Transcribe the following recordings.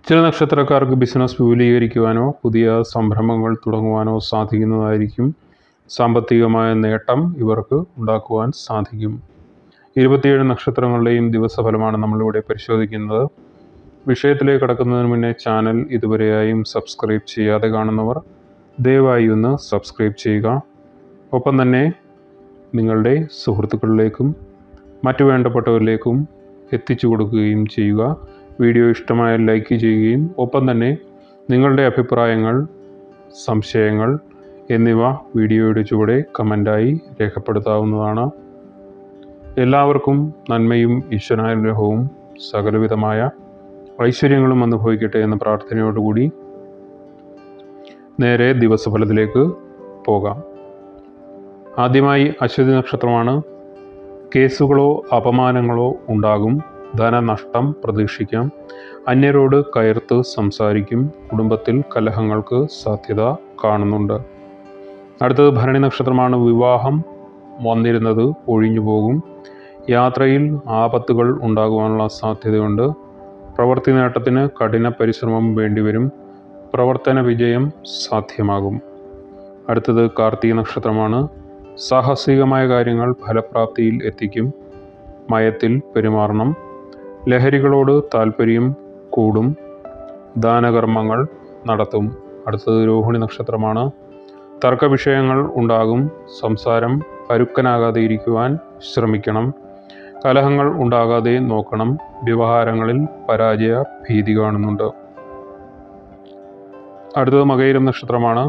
ചില നക്ഷത്രക്കാർക്ക് ബിസിനസ് വിപുലീകരിക്കുവാനോ പുതിയ സംരംഭങ്ങൾ തുടങ്ങുവാനോ സാധിക്കുന്നതായിരിക്കും സാമ്പത്തികമായ നേട്ടം ഇവർക്ക് ഉണ്ടാക്കുവാൻ സാധിക്കും ഇരുപത്തിയേഴ് നക്ഷത്രങ്ങളുടെയും ദിവസഫലമാണ് നമ്മളിവിടെ പരിശോധിക്കുന്നത് വിഷയത്തിലേക്ക് കടക്കുന്നതിന് മുന്നേ ചാനൽ ഇതുവരെയായും സബ്സ്ക്രൈബ് ചെയ്യാതെ കാണുന്നവർ ദയവായി ഒന്ന് സബ്സ്ക്രൈബ് ചെയ്യുക ഒപ്പം തന്നെ നിങ്ങളുടെ സുഹൃത്തുക്കളിലേക്കും മറ്റു വേണ്ടപ്പെട്ടവരിലേക്കും എത്തിച്ചു കൊടുക്കുകയും ചെയ്യുക വീഡിയോ ഇഷ്ടമായാൽ ലൈക്ക് ചെയ്യുകയും ഒപ്പം തന്നെ നിങ്ങളുടെ അഭിപ്രായങ്ങൾ സംശയങ്ങൾ എന്നിവ വീഡിയോയുടെ ചുവടെ കമൻ്റായി രേഖപ്പെടുത്താവുന്നതാണ് എല്ലാവർക്കും നന്മയും ഈശ്വരാനുഗ്രഹവും സകലവിധമായ ഐശ്വര്യങ്ങളും അനുഭവിക്കട്ടെ എന്ന പ്രാർത്ഥനയോടുകൂടി നേരെ ദിവസഫലത്തിലേക്ക് പോകാം ആദ്യമായി അശ്വതി നക്ഷത്രമാണ് കേസുകളോ അപമാനങ്ങളോ ഉണ്ടാകും ധനനഷ്ടം പ്രതീക്ഷിക്കാം അന്യരോട് കയർത്ത് സംസാരിക്കും കുടുംബത്തിൽ കലഹങ്ങൾക്ക് സാധ്യത കാണുന്നുണ്ട് അടുത്തത് ഭരണി നക്ഷത്രമാണ് വിവാഹം വന്നിരുന്നത് ഒഴിഞ്ഞു പോകും യാത്രയിൽ ആപത്തുകൾ ഉണ്ടാകുവാനുള്ള സാധ്യതയുണ്ട് പ്രവൃത്തി നേട്ടത്തിന് കഠിന പരിശ്രമം വേണ്ടിവരും പ്രവർത്തന വിജയം സാധ്യമാകും അടുത്തത് കാർത്തിക നക്ഷത്രമാണ് സാഹസികമായ കാര്യങ്ങൾ ഫലപ്രാപ്തിയിൽ എത്തിക്കും മയത്തിൽ പെരുമാറണം ലഹരികളോട് താല്പര്യം കൂടും ദാനകർമ്മങ്ങൾ നടത്തും അടുത്തത് രോഹിണി നക്ഷത്രമാണ് തർക്ക വിഷയങ്ങൾ ഉണ്ടാകും സംസാരം പരുക്കനാകാതെ ഇരിക്കുവാൻ ശ്രമിക്കണം കലഹങ്ങൾ ഉണ്ടാകാതെ നോക്കണം വ്യവഹാരങ്ങളിൽ പരാജയ ഭീതി കാണുന്നുണ്ട് അടുത്തത് മകയിരം നക്ഷത്രമാണ്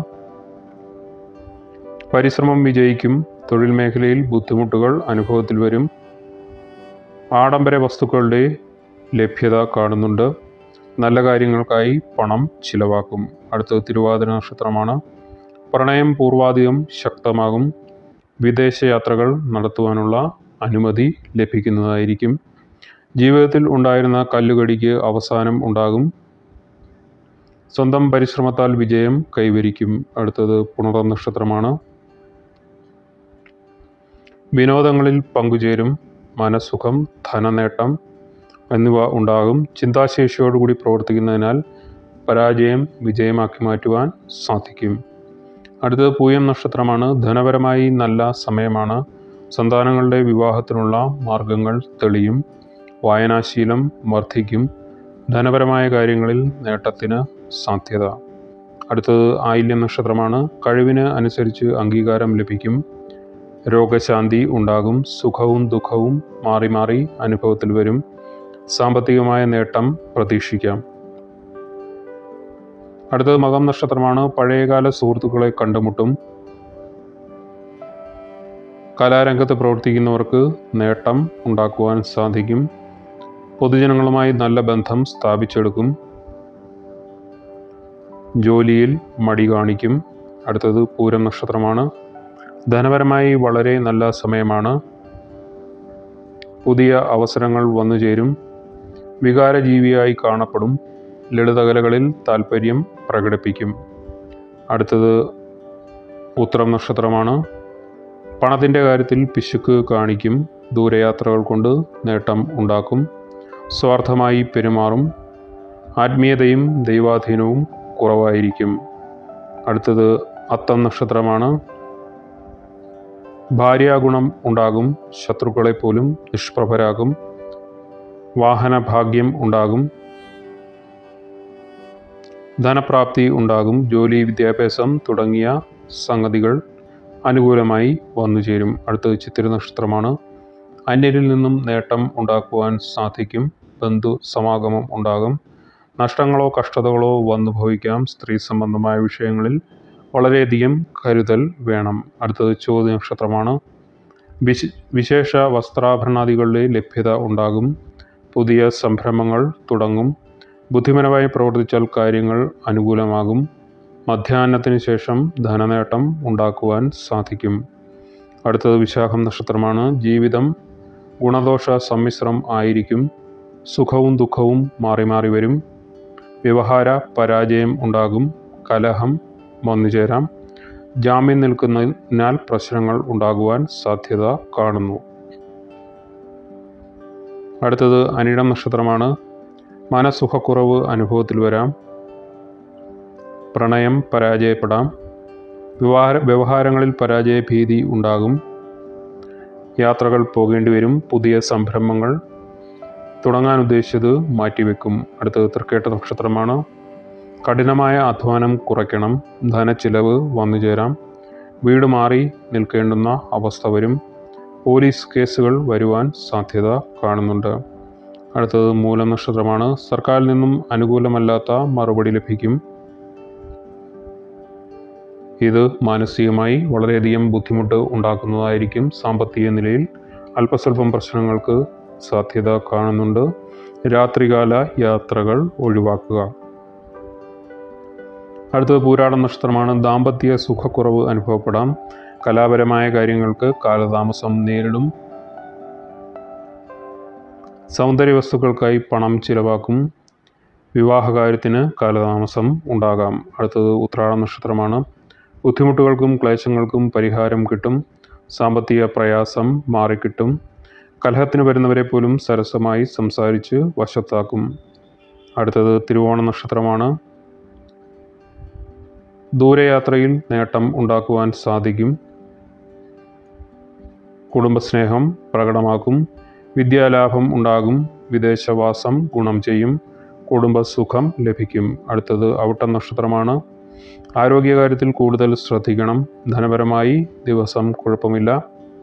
പരിശ്രമം വിജയിക്കും തൊഴിൽ മേഖലയിൽ ബുദ്ധിമുട്ടുകൾ അനുഭവത്തിൽ വരും ആഡംബര വസ്തുക്കളുടെ ലഭ്യത കാണുന്നുണ്ട് നല്ല കാര്യങ്ങൾക്കായി പണം ചിലവാക്കും അടുത്തത് തിരുവാതിര നക്ഷത്രമാണ് പ്രണയം പൂർവാധികം ശക്തമാകും വിദേശയാത്രകൾ നടത്തുവാനുള്ള അനുമതി ലഭിക്കുന്നതായിരിക്കും ജീവിതത്തിൽ ഉണ്ടായിരുന്ന കല്ലുകടിക്ക് അവസാനം ഉണ്ടാകും സ്വന്തം പരിശ്രമത്താൽ വിജയം കൈവരിക്കും അടുത്തത് പുണർ നക്ഷത്രമാണ് വിനോദങ്ങളിൽ പങ്കുചേരും മനസ്സുഖം ധനനേട്ടം എന്നിവ ഉണ്ടാകും ചിന്താശേഷിയോടുകൂടി പ്രവർത്തിക്കുന്നതിനാൽ പരാജയം വിജയമാക്കി മാറ്റുവാൻ സാധിക്കും അടുത്തത് പൂയം നക്ഷത്രമാണ് ധനപരമായി നല്ല സമയമാണ് സന്താനങ്ങളുടെ വിവാഹത്തിനുള്ള മാർഗങ്ങൾ തെളിയും വായനാശീലം വർദ്ധിക്കും ധനപരമായ കാര്യങ്ങളിൽ നേട്ടത്തിന് സാധ്യത അടുത്തത് ആയില്യം നക്ഷത്രമാണ് കഴിവിന് അനുസരിച്ച് അംഗീകാരം ലഭിക്കും രോഗശാന്തി ഉണ്ടാകും സുഖവും ദുഃഖവും മാറി മാറി അനുഭവത്തിൽ വരും സാമ്പത്തികമായ നേട്ടം പ്രതീക്ഷിക്കാം അടുത്തത് മകം നക്ഷത്രമാണ് പഴയകാല സുഹൃത്തുക്കളെ കണ്ടുമുട്ടും കലാരംഗത്ത് പ്രവർത്തിക്കുന്നവർക്ക് നേട്ടം ഉണ്ടാക്കുവാൻ സാധിക്കും പൊതുജനങ്ങളുമായി നല്ല ബന്ധം സ്ഥാപിച്ചെടുക്കും ജോലിയിൽ മടി കാണിക്കും അടുത്തത് പൂരം നക്ഷത്രമാണ് ധനപരമായി വളരെ നല്ല സമയമാണ് പുതിയ അവസരങ്ങൾ വന്നു ചേരും വികാരജീവിയായി കാണപ്പെടും ലളിതകലകളിൽ താല്പര്യം പ്രകടിപ്പിക്കും അടുത്തത് ഉത്തരം നക്ഷത്രമാണ് പണത്തിൻ്റെ കാര്യത്തിൽ പിശുക്ക് കാണിക്കും ദൂരയാത്രകൾ കൊണ്ട് നേട്ടം ഉണ്ടാക്കും സ്വാർത്ഥമായി പെരുമാറും ആത്മീയതയും ദൈവാധീനവും കുറവായിരിക്കും അടുത്തത് അത്തം നക്ഷത്രമാണ് ഭാര്യാഗുണം ഉണ്ടാകും ശത്രുക്കളെ പോലും നിഷ്പ്രഭരാകും വാഹനഭാഗ്യം ഉണ്ടാകും ധനപ്രാപ്തി ഉണ്ടാകും ജോലി വിദ്യാഭ്യാസം തുടങ്ങിയ സംഗതികൾ അനുകൂലമായി വന്നു ചേരും അടുത്തത് ചിത്തിര നക്ഷത്രമാണ് അന്യരിൽ നിന്നും നേട്ടം ഉണ്ടാക്കുവാൻ സാധിക്കും ബന്ധു സമാഗമം ഉണ്ടാകും നഷ്ടങ്ങളോ കഷ്ടതകളോ വന്നു ഭവിക്കാം സ്ത്രീ സംബന്ധമായ വിഷയങ്ങളിൽ വളരെയധികം കരുതൽ വേണം അടുത്തത് ചോദ്യ നക്ഷത്രമാണ് വിശ വിശേഷ വസ്ത്രാഭരണാദികളുടെ ലഭ്യത ഉണ്ടാകും പുതിയ സംരംഭങ്ങൾ തുടങ്ങും ബുദ്ധിപരമായി പ്രവർത്തിച്ചാൽ കാര്യങ്ങൾ അനുകൂലമാകും മധ്യാഹ്നത്തിന് ശേഷം ധനനേട്ടം ഉണ്ടാക്കുവാൻ സാധിക്കും അടുത്തത് വിശാഖം നക്ഷത്രമാണ് ജീവിതം ഗുണദോഷ സമ്മിശ്രം ആയിരിക്കും സുഖവും ദുഃഖവും മാറി മാറി വരും വ്യവഹാര പരാജയം ഉണ്ടാകും കലഹം വന്നുചേരാം ജാമ്യം നിൽക്കുന്നതിനാൽ പ്രശ്നങ്ങൾ ഉണ്ടാകുവാൻ സാധ്യത കാണുന്നു അടുത്തത് അനിഴം നക്ഷത്രമാണ് മനസുഖക്കുറവ് അനുഭവത്തിൽ വരാം പ്രണയം പരാജയപ്പെടാം വ്യവഹാര വ്യവഹാരങ്ങളിൽ പരാജയ ഭീതി ഉണ്ടാകും യാത്രകൾ പോകേണ്ടി വരും പുതിയ സംരംഭങ്ങൾ തുടങ്ങാൻ ഉദ്ദേശിച്ചത് മാറ്റിവെക്കും അടുത്തത് തൃക്കേട്ട നക്ഷത്രമാണ് കഠിനമായ അധ്വാനം കുറയ്ക്കണം ധനച്ചിലവ് വന്നു ചേരാം വീട് മാറി നിൽക്കേണ്ടുന്ന അവസ്ഥ വരും പോലീസ് കേസുകൾ വരുവാൻ സാധ്യത കാണുന്നുണ്ട് അടുത്തത് മൂലം നക്ഷത്രമാണ് സർക്കാരിൽ നിന്നും അനുകൂലമല്ലാത്ത മറുപടി ലഭിക്കും ഇത് മാനസികമായി വളരെയധികം ബുദ്ധിമുട്ട് ഉണ്ടാക്കുന്നതായിരിക്കും സാമ്പത്തിക നിലയിൽ അല്പസ്വല്പം പ്രശ്നങ്ങൾക്ക് സാധ്യത കാണുന്നുണ്ട് രാത്രികാല യാത്രകൾ ഒഴിവാക്കുക അടുത്തത് പൂരാട നക്ഷത്രമാണ് ദാമ്പത്യ സുഖക്കുറവ് അനുഭവപ്പെടാം കലാപരമായ കാര്യങ്ങൾക്ക് കാലതാമസം നേരിടും സൗന്ദര്യ വസ്തുക്കൾക്കായി പണം ചിലവാക്കും വിവാഹകാര്യത്തിന് കാലതാമസം ഉണ്ടാകാം അടുത്തത് ഉത്രാട നക്ഷത്രമാണ് ബുദ്ധിമുട്ടുകൾക്കും ക്ലേശങ്ങൾക്കും പരിഹാരം കിട്ടും സാമ്പത്തിക പ്രയാസം മാറിക്കിട്ടും കലഹത്തിന് വരുന്നവരെ പോലും സരസമായി സംസാരിച്ച് വശത്താക്കും അടുത്തത് തിരുവോണ നക്ഷത്രമാണ് ദൂരയാത്രയിൽ നേട്ടം ഉണ്ടാക്കുവാൻ സാധിക്കും കുടുംബസ്നേഹം പ്രകടമാക്കും വിദ്യാലാഭം ഉണ്ടാകും വിദേശവാസം ഗുണം ചെയ്യും കുടുംബസുഖം ലഭിക്കും അടുത്തത് അവിട്ട നക്ഷത്രമാണ് ആരോഗ്യകാര്യത്തിൽ കൂടുതൽ ശ്രദ്ധിക്കണം ധനപരമായി ദിവസം കുഴപ്പമില്ല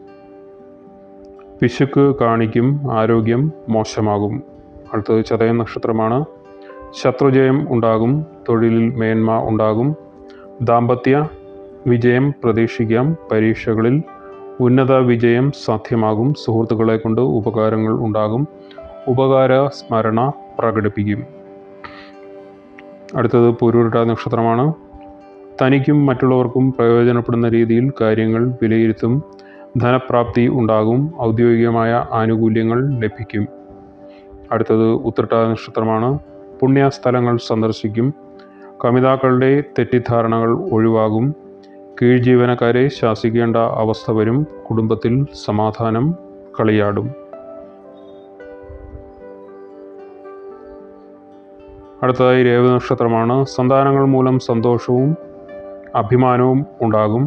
പിശുക്ക് കാണിക്കും ആരോഗ്യം മോശമാകും അടുത്തത് ചതയ നക്ഷത്രമാണ് ശത്രുജയം ഉണ്ടാകും തൊഴിലിൽ മേന്മ ഉണ്ടാകും ദാമ്പത്യ വിജയം പ്രതീക്ഷിക്കാം പരീക്ഷകളിൽ ഉന്നത വിജയം സാധ്യമാകും സുഹൃത്തുക്കളെ കൊണ്ട് ഉപകാരങ്ങൾ ഉണ്ടാകും ഉപകാര സ്മരണ പ്രകടിപ്പിക്കും അടുത്തത് പൂരൂരുട്ട നക്ഷത്രമാണ് തനിക്കും മറ്റുള്ളവർക്കും പ്രയോജനപ്പെടുന്ന രീതിയിൽ കാര്യങ്ങൾ വിലയിരുത്തും ധനപ്രാപ്തി ഉണ്ടാകും ഔദ്യോഗികമായ ആനുകൂല്യങ്ങൾ ലഭിക്കും അടുത്തത് ഉത്രട്ട നക്ഷത്രമാണ് പുണ്യസ്ഥലങ്ങൾ സന്ദർശിക്കും കമിതാക്കളുടെ തെറ്റിദ്ധാരണകൾ ഒഴിവാകും കീഴ് ജീവനക്കാരെ ശാസിക്കേണ്ട അവസ്ഥ വരും കുടുംബത്തിൽ സമാധാനം കളിയാടും അടുത്തതായി രേവ നക്ഷത്രമാണ് സന്താനങ്ങൾ മൂലം സന്തോഷവും അഭിമാനവും ഉണ്ടാകും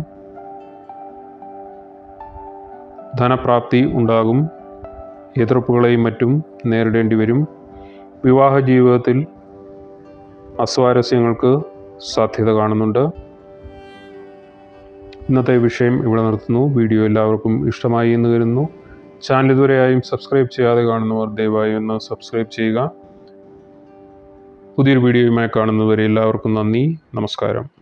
ധനപ്രാപ്തി ഉണ്ടാകും എതിർപ്പുകളെയും മറ്റും നേരിടേണ്ടി വരും വിവാഹ ജീവിതത്തിൽ അസ്വാരസ്യങ്ങൾക്ക് സാധ്യത കാണുന്നുണ്ട് ഇന്നത്തെ വിഷയം ഇവിടെ നിർത്തുന്നു വീഡിയോ എല്ലാവർക്കും ഇഷ്ടമായി എന്ന് കരുതുന്നു ചാനൽ ഇതുവരെയായും സബ്സ്ക്രൈബ് ചെയ്യാതെ കാണുന്നവർ ദയവായി ഒന്ന് സബ്സ്ക്രൈബ് ചെയ്യുക പുതിയൊരു വീഡിയോയുമായി കാണുന്നതുവരെ എല്ലാവർക്കും നന്ദി നമസ്കാരം